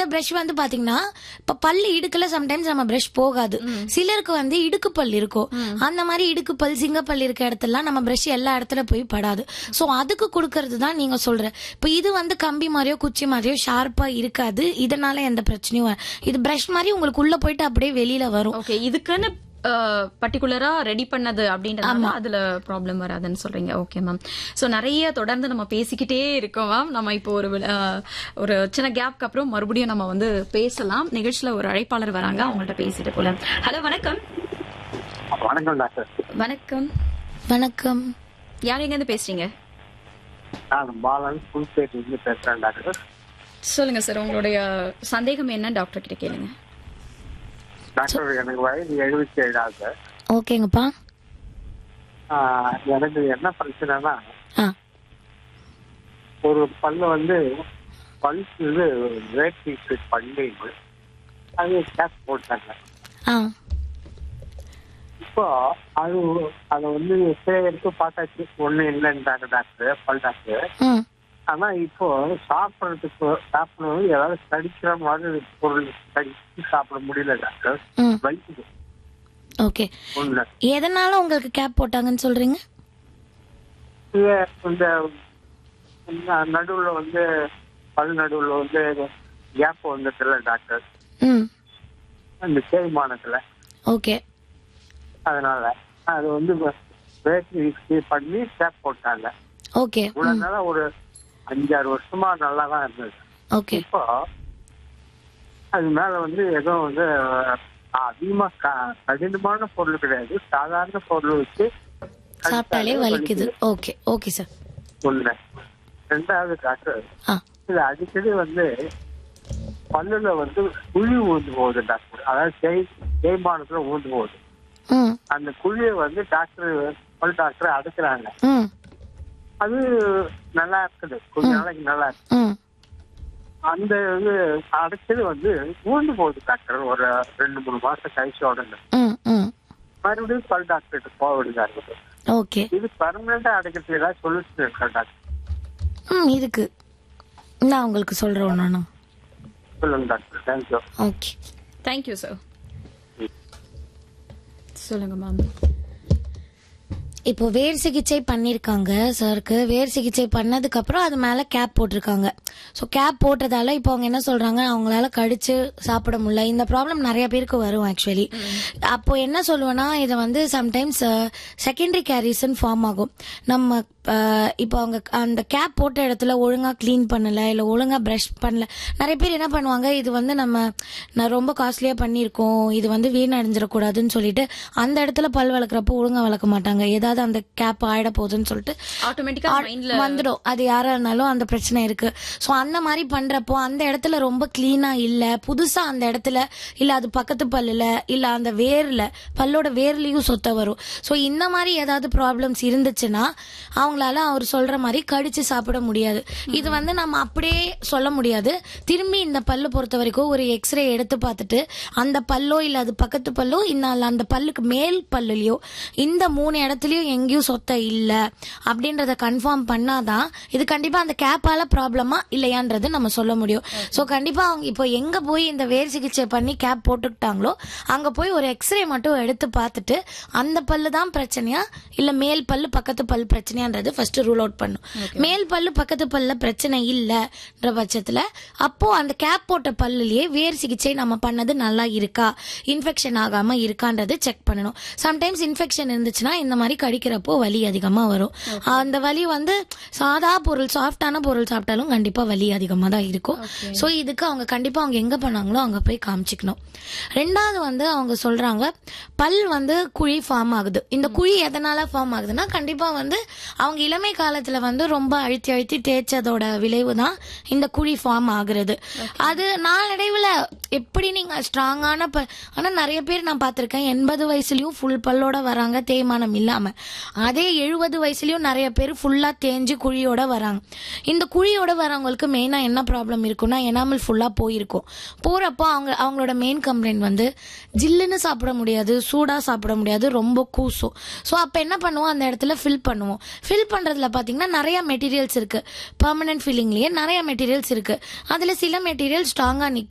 இந்த பிரஷ் வந்து பாத்தீங்கன்னா இப்ப பல்லு இடுக்குல சம்டைம்ஸ் நம்ம பிரஷ் போகாது சிலருக்கு வந்து இடுக்கு பல் இருக்கும் அந்த மாதிரி இடுக்கு பல் சிங்கப்பல் இருக்க இடத்துல நம்ம பிரஷ் எல்லா இடத்துல போய் படாது சோ அதுக்கு கொடுக்கறது தான் நீங்க சொல்ற இப்ப இது வந்து கம்பி மாதிரியோ குச்சி மாதிரியோ ஷார்ப்பா இருக்காது இதனால எந்த பிரச்சனையும் வர- இது பிரஷ் மாதிரி உங்களுக்கு உள்ள போயிட்டு அப்படியே வெளியில வரும் ஓகே இதுக்குன்னு பர்டிகுலரா ரெடி பண்ணது அப்படின்றதுனால அதுல ப்ராப்ளம் வராதுன்னு சொல்றீங்க ஓகே மேம் சோ நிறைய தொடர்ந்து நம்ம பேசிக்கிட்டே இருக்கோம் மேம் நம்ம இப்போ ஒரு வி- அஹ், ஒரு சின்ன கேப்க்கு அப்புறம் மறுபடியும் நம்ம வந்து பேசலாம் நிகழ்ச்சியில ஒரு அழைப்பாளர் வராங்க அவங்கள்ட்ட பேசிட்டு போல ஹலோ வணக்கம் வணக்கம் டாக்டர் வணக்கம் வணக்கம் யார் எங்க இருந்து பேசுறீங்க நான் பாலன் புல்பேட்டிலிருந்து பேசுறேன் டாக்டர் சொல்லுங்க சார் உங்களுடைய சந்தேகம் என்ன டாக்டர் கிட்ட கேளுங்க டாக்டர் எனக்கு வயது எழுபத்தி ஏழாவது ஓகேங்கப்பா ஆஹ், எனக்கு என்ன பிரச்சனைனா ஆ ஒரு பல்லு வந்து பல் இது ரேட் ட்ரீட்மெண்ட் பண்ணி அது கேப் போட்டாங்க ஆ இப்போ அது அதை வந்து எக்ஸ்ரே எடுத்து பார்த்தாச்சு ஒண்ணு இல்லைன்றாங்க டாக்டர் பல் டாக்டர் ம் ஆனா இப்போ சாப்பிடறதுக்கு சாப்பிடணும் ஏதாவது கடிக்கிற மாதிரி பொருள் கடிச்சு சாப்பிட முடியல டாக்டர் ம் வலிக்குது ஓகே ஒண்ணு எதனால உங்களுக்கு கேப் போட்டாங்கன்னு சொல்றீங்க இது இந்த ந- நடுவுல வந்து பல் நடுவுல வந்து கேப் வந்துட்டுல டாக்டர் ம் அந்த தேய்மானத்துல ஓகே அதனால அது வந்து பேட்டரி பண்ணி கேப் போட்டாங்க ஓகே இவ்வளவு நாளா ஒரு அஞ்சாறு வருஷமா நல்லா தான் இருந்தது ஓகே இப்போ அது மேல வந்து ஏதோ வந்து அதிகமா க- கடினமான பொருள் கிடையாது சாதாரண பொருள் வச்சு சாப்பிட்டாலே வலிக்குது ஓகே ஓகே சார் ஒண்ணு ரெண்டாவது டாக்டர் ஆ இது அடிக்கடி வந்து பல்லுல வந்து குழி ஊந்து போகுது டாக்டர் அதாவது தேய் தேய்மானத்துல ஊந்து போகுது ம் அந்த குழியை வந்து டாக்டர் பல் டாக்டர் அடைக்கிறாங்க ம் அது நல்லா இருக்குது கொஞ்ச நாளைக்கு நல்லா இருக்கு ம் அந்த இது அடைச்சது வந்து ஊந்து போகுது டாக்டர் ஒரு ரெண்டு மூணு மாசம் கழிச்ச உடனே ம் ம் மறுபடியும் பல் டாக்டர் போக வேண்டியதா இருக்குது ஓகே இது பர்மனண்டா அடைக்கிறதுக்கு ஏதாவது சொல்யூஷன் இருக்கா டாக்டர் ம் இருக்கு நான் உங்களுக்கு சொல்றேன் ஒன்று சொல்லுங்க doctor thank you okay thank you sir சொல்லுங்க மேம் இப்போ வேர் சிகிச்சை பண்ணிருக்காங்க சாருக்கு வேர் சிகிச்சை பண்ணதுக்கு அப்புறம் அது மேல கேப் போட்டிருக்காங்க ஸோ கேப் போட்டதால இப்போ அவங்க என்ன சொல்றாங்க அவங்களால கடிச்சு சாப்பிட முடியல இந்த ப்ராப்ளம் நிறைய பேருக்கு வரும் ஆக்சுவலி அப்போ என்ன சொல்லுவேன்னா இதை வந்து சம்டைம்ஸ் செகண்டரி கேரிஸ்ன்னு ஃபார்ம் ஆகும் நம்ம அஹ், இப்போ அவங்க அந்த கேப் போட்ட இடத்துல ஒழுங்கா க்ளீன் பண்ணல இல்ல ஒழுங்கா பிரஷ் பண்ணல நிறைய பேர் என்ன பண்ணுவாங்க இது வந்து நம்ம நான் ரொம்ப காஸ்ட்லியா பண்ணியிருக்கோம் இது வந்து வீணடைஞ்சிடக்கூடாதுன்னு சொல்லிட்டு அந்த இடத்துல பல் வளர்க்குறப்போ ஒழுங்கா வளர்க்க மாட்டாங்க ஏதாவது அந்த கேப் ஆயிட போகுதுன்னு சொல்லிட்டு ஆட்டோமேட்டிக்கா மைண்ட்ல வந்துடும் அது யாரா இருந்தாலும் அந்த பிரச்சனை இருக்கு சோ அந்த மாதிரி பண்றப்போ அந்த இடத்துல ரொம்ப கிளீனா இல்ல புதுசா அந்த இடத்துல இல்ல அது பக்கத்து பல்லுல இல்ல அந்த வேர்ல பல்லோட வேர்லயும் சொத்த வரும் சோ இந்த மாதிரி ஏதாவது ப்ராப்ளம்ஸ் இருந்துச்சுன்னா அவங்களால அவர் சொல்ற மாதிரி கடிச்சு சாப்பிட முடியாது இது வந்து நம்ம அப்படியே சொல்ல முடியாது திரும்பி இந்த பல்லு பொறுத்த வரைக்கும் ஒரு எக்ஸ்ரே எடுத்து பார்த்துட்டு அந்த பல்லோ இல்ல அது பக்கத்து பல்லோ இன்னும் அந்த பல்லுக்கு மேல் பல்லுலயோ இந்த மூணு இடத்துலயும் எங்கேயும் சொத்த இல்ல அப்படின்றத கன்ஃபார்ம் பண்ணாதான் இது கண்டிப்பா அந்த கேப்பால ப்ராப்ளமா இல்லையான்றது நம்ம சொல்ல முடியும் சோ கண்டிப்பா அவங்க இப்போ எங்க போய் இந்த வேர் சிகிச்சை பண்ணி கேப் போட்டுக்கிட்டாங்களோ அங்க போய் ஒரு எக்ஸ்ரே மட்டும் எடுத்து பார்த்துட்டு அந்த பல்லு தான் பிரச்சனையா இல்ல மேல் பல்லு பக்கத்து பல் பிரச்சனையான்றது ஃபர்ஸ்ட் ரூல் அவுட் பண்ணும் மேல் பல்லு பக்கத்து பல்ல பிரச்சனை இல்லன்ற பட்சத்துல அப்போ அந்த கேப் போட்ட பல்லுலயே வேர் சிகிச்சை நம்ம பண்ணது நல்லா இருக்கா இன்ஃபெக்ஷன் ஆகாம இருக்கான்றது செக் பண்ணணும் சம்டைம்ஸ் இன்ஃபெக்ஷன் இருந்துச்சுன்னா இந்த மாதிரி கடிக்கிறப்போ வலி அதிகமா வரும் அந்த வலி வந்து சாதா பொருள் சாஃப்டான பொருள் சாப்பிட்டாலும் கண்டிப்பா வலி அதிகமா தான் இருக்கும் சோ இதுக்கு அவங்க கண்டிப்பா அவங்க எங்க பண்ணாங்களோ அங்க போய் காமிச்சிக்கணும் ரெண்டாவது வந்து அவங்க சொல்றாங்க பல் வந்து குழி ஃபார்ம் ஆகுது இந்த குழி எதனால ஃபார்ம் ஆகுதுன்னா கண்டிப்பா வந்து அவங்க இளமை காலத்துல வந்து ரொம்ப அழுத்தி அழுத்தி தேய்ச்சதோட விளைவு தான் இந்த குழி ஃபார்ம் ஆகுறது அது நாளடைவுல எப்படி நீங்க ஸ்ட்ராங்கான பல் ஆனா நிறைய பேர் நான் பார்த்திருக்கேன் எண்பது வயசுலயும் ஃபுல் பல்லோட வராங்க தேய்மானம் இல்லாம அதே எழுபது வயசுலயும் நிறைய பேர் ஃபுல்லா தேஞ்சு குழியோட வராங்க இந்த குழியோட வரவங்களுக்கு மெயினா என்ன ப்ராப்ளம் இருக்கும்னா எனாமல் ஃபுல்லா போயிருக்கும் போறப்போ அவங்க அவங்களோட மெயின் கம்ப்ளைண்ட் வந்து ஜில்லுன்னு சாப்பிட முடியாது சூடா சாப்பிட முடியாது ரொம்ப கூசும் ஸோ அப்ப என்ன பண்ணுவோம் அந்த இடத்துல ஃபில் பண்ணுவோம் ஃபில் பண்றதுல பாத்தீங்கன்னா நிறைய மெட்டீரியல்ஸ் இருக்கு பெர்மனன்ட் ஃபில்லிங்லயே நிறைய மெட்டீரியல்ஸ் இருக்கு அதுல சில மெட்டீரியல் ஸ்ட்ராங்கா நிக்கும்